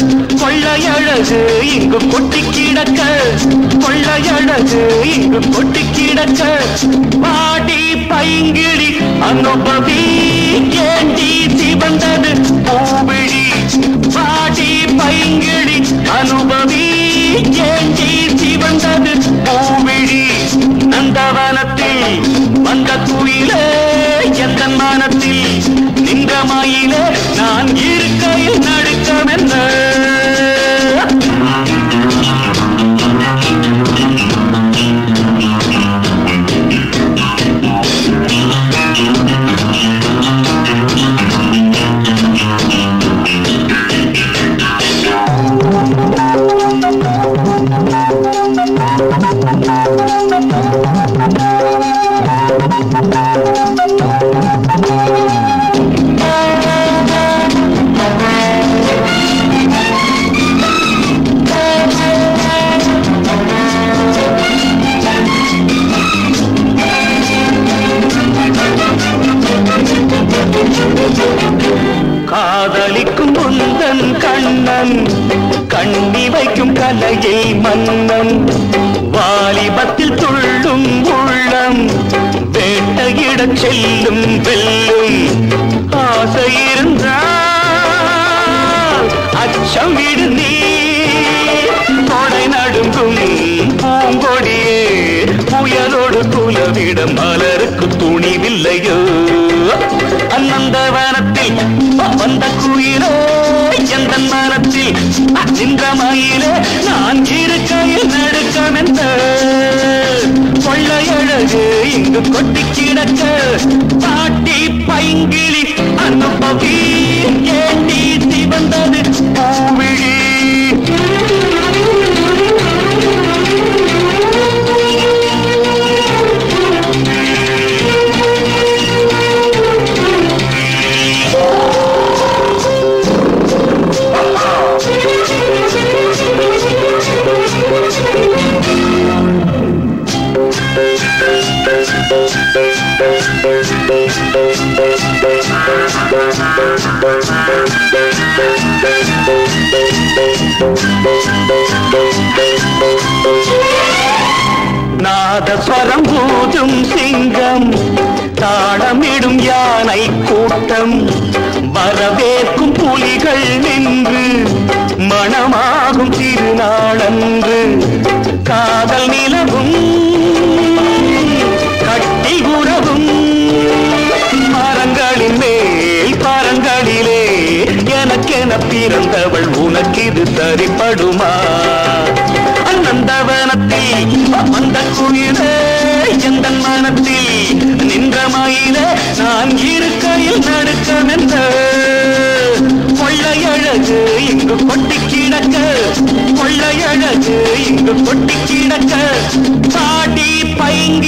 கொள்ளையழகு இங்கு கொட்டி கிடக்க கொள்ளையழகு இங்கு கொட்டி கிடக்க பாடி பைங்கிழி அனுபவி ஏண்டி சிவந்தது பூவிழி பாடி பைங்கிழி அனுபவி ஏண்டி சிவந்தது பூவிழி நந்தவனத்தில் வந்த குயிலே எந்த மானத்தில் நின்ற மாயிலே நான் இருக்கையில் நடுக்கமென்ன காதலிக்கும் முந்தன் கண்ணன் கண்ணி வைக்கும் கலையை மன்னன் வாலிபத்தில் துள்ளும் உள்ளம் வேட்டையிடச் செல்லும் வெல்லும் ஆசை இருந்தால் அச்சம் விடு நீ கொடை நடுங்கும் பூங்கொடியே புயலோடு குலவிடம் மலருக்கு துணிவில்லையோ அன்னந்தவனத்தில் வந்த குயிலோ எந்த மனத்தில் நின்ற மயிலே நான் இருக்கையில் நடுக்கமென்ற கொள்ளையழகு இங்கு கொட்டி கிடக்க பாட்டி பைங்கிளி அனுபவி ஏண்டி சிவந்தது பூவிழி நாதஸ்வரம் பூஜும் சிங்கம் தாளமிடும் யானை கூட்டம் வரவேற்கும் புலிகள் நின்று மணமாகும் திருநாளன்று காதல் நிலவும் கட்டி உறவும் மரங்களின் மேல் பரங்களிலே எனக்கென பிறந்தவள் உனக்கிது சரிப்படுமா அநந்தவனத்தில் வந்த குயிலே எந்த மனத்தில் நின்ற மயிலே நான் இருக்கையில் நடுக்கமென்ற கொள்ளையழகு இங்கு கொட்டி கிடக்க கொள்ளையழகு இங்கு கொட்டி கிடக்க பாடி பைங்க